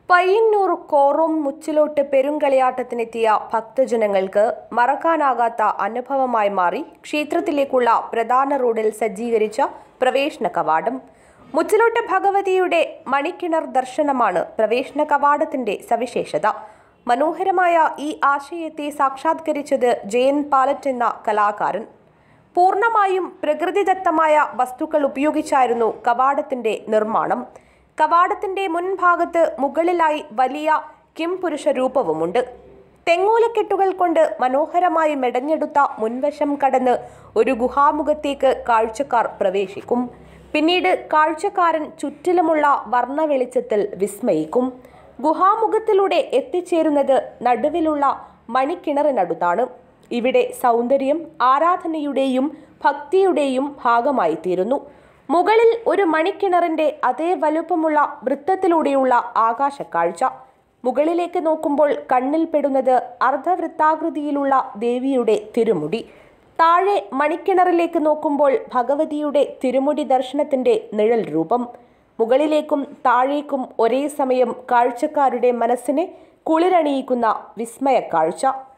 പയ്യന്നൂർ കോറോം മുച്ചിലോട്ട് പെരുങ്കളിയാട്ടത്തിനെത്തിയ ഭക്തജനങ്ങൾക്ക് മറക്കാനാകാത്ത അനുഭവമായി മാറി ക്ഷേത്രത്തിലേക്കുള്ള പ്രധാന റോഡിൽ സജ്ജീകരിച്ച പ്രവേശന കവാടം മുച്ചിലോട്ട് ഭഗവതിയുടെ മണിക്കിണർ ദർശനമാണ് പ്രവേശന കവാടത്തിന്റെ സവിശേഷത മനോഹരമായ ഈ ആശയത്തെ സാക്ഷാത്കരിച്ചത് ജയൻ പാലറ്റ് എന്ന കലാകാരൻ പൂർണ്ണമായും പ്രകൃതിദത്തമായ വസ്തുക്കൾ ഉപയോഗിച്ചായിരുന്നു കവാടത്തിന്റെ നിർമ്മാണം കവാടത്തിന്റെ മുൻഭാഗത്ത് മുകളിലായി വലിയ കിംപുരുഷ രൂപവുമുണ്ട് തെങ്ങോലക്കെട്ടുകൾ കൊണ്ട് മനോഹരമായി മെടഞ്ഞെടുത്ത മുൻവശം കടന്ന് ഒരു ഗുഹാമുഖത്തേക്ക് കാഴ്ചക്കാർ പ്രവേശിക്കും പിന്നീട് കാഴ്ചക്കാരൻ ചുറ്റിലുമുള്ള വർണ്ണ വെളിച്ചത്തിൽ വിസ്മയിക്കും ഗുഹാമുഖത്തിലൂടെ എത്തിച്ചേരുന്നത് നടുവിലുള്ള മണിക്കിണറിനടുത്താണ് ഇവിടെ സൗന്ദര്യം ആരാധനയുടെയും ഭക്തിയുടെയും ഭാഗമായി തീരുന്നു മുകളിൽ ഒരു മണിക്കിണറിന്റെ അതേ വലുപ്പമുള്ള വൃത്തത്തിലൂടെയുള്ള ആകാശക്കാഴ്ച മുകളിലേക്ക് നോക്കുമ്പോൾ കണ്ണിൽ പെടുന്നത് അർദ്ധവൃത്താകൃതിയിലുള്ള ദേവിയുടെ തിരുമുടി താഴെ മണിക്കിണറിലേക്ക് നോക്കുമ്പോൾ ഭഗവതിയുടെ തിരുമുടി ദർശനത്തിന്റെ നിഴൽ രൂപം മുകളിലേക്കും താഴേക്കും ഒരേ സമയം കാഴ്ചക്കാരുടെ മനസ്സിനെ കുളിരണിയിക്കുന്ന വിസ്മയ കാഴ്ച